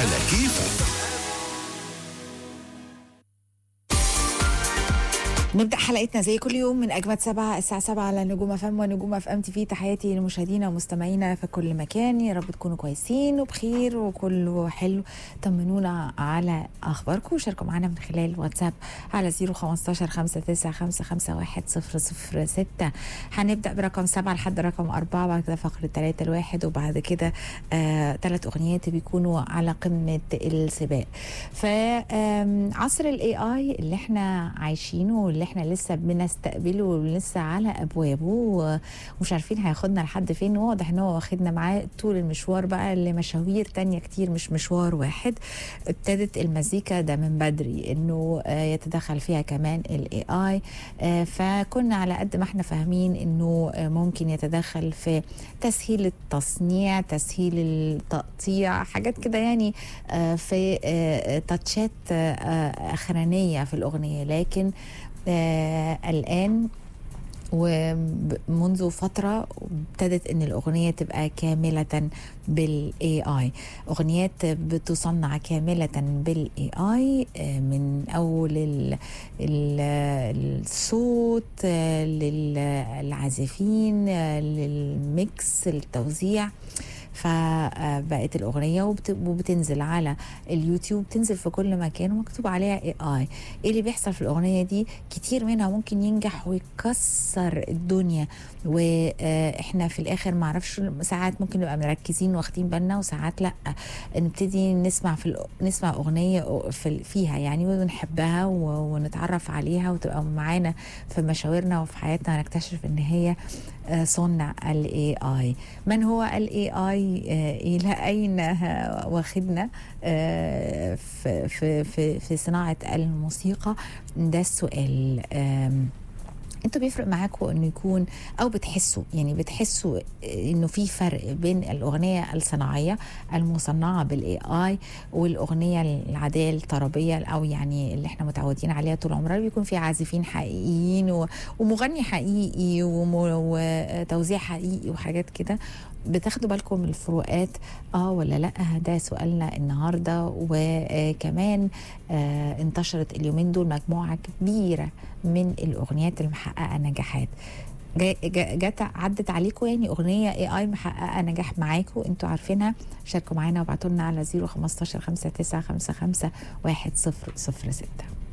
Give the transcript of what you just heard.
على كيفك نبدأ حلقتنا زي كل يوم من أجمد سبعة الساعة سبعة على نجوم اف ام ونجوم اف ام تي في تحياتي لمشاهدينا ومستمعينا في كل مكان يا رب تكونوا كويسين وبخير وكله حلو طمنونا على أخباركم وشاركوا معنا من خلال واتساب على 015 5955 006 هنبدأ برقم سبعة لحد رقم أربعة بعد كده فقرة ثلاثة الواحد وبعد كده آه ثلاث أغنيات بيكونوا على قمة السباق فعصر الاي اي اللي احنا عايشينه واللي احنا لسه بنستقبله ولسه على ابوابه ومش عارفين هياخدنا لحد فين واضح ان هو واخدنا معاه طول المشوار بقى لمشاوير تانية كتير مش مشوار واحد ابتدت المزيكا ده من بدري انه آه، يتدخل فيها كمان الاي اي فكنا على قد ما احنا فاهمين انه آه، ممكن يتدخل في تسهيل التصنيع تسهيل التقطيع حاجات كده يعني آه، في آه، تاتشات آه، آه، اخرانيه في الاغنيه لكن آه، الان ومنذ فترة ابتدت ان الاغنية تبقى كاملة بالاي اي اغنيات بتصنع كاملة بالاي اي من اول ال ال الصوت آه، للعازفين آه، للميكس التوزيع فبقت الاغنيه وبت- وبتنزل على اليوتيوب تنزل في كل مكان ومكتوب عليها اي اي ايه اللي بيحصل في الاغنيه دي كتير منها ممكن ينجح ويكسر الدنيا واحنا في الاخر معرفش ساعات ممكن نبقى مركزين واخدين بالنا وساعات لا نبتدي نسمع في الأ- نسمع اغنيه في فيها يعني ونحبها و- ونتعرف عليها وتبقى معانا في مشاورنا وفي حياتنا نكتشف ان هي آه، صنع الاي اي من هو الاي اي الى اين ه- واخدنا آه، في في في في صناعه الموسيقى ده السؤال آم، انتوا بيفرق معاكم انه يكون او بتحسوا يعني بتحسوا انه في فرق بين الاغنيه الصناعيه المصنعه بالاي اي والاغنيه العاديه الطربيه او يعني اللي احنا متعودين عليها طول عمرنا بيكون في عازفين حقيقيين و- ومغني حقيقي وم- وتوزيع حقيقي وحاجات كده بتاخدوا بالكم من الفروقات اه ولا لا ده سؤالنا النهارده وكمان آه انتشرت اليومين دول مجموعه كبيره من الاغنيات المحققه نجاحات جا- جا- جت عدت عليكم يعني اغنيه اي اي محققه نجاح معاكم انتوا عارفينها شاركوا معانا وابعتوا لنا على 015 5955 1006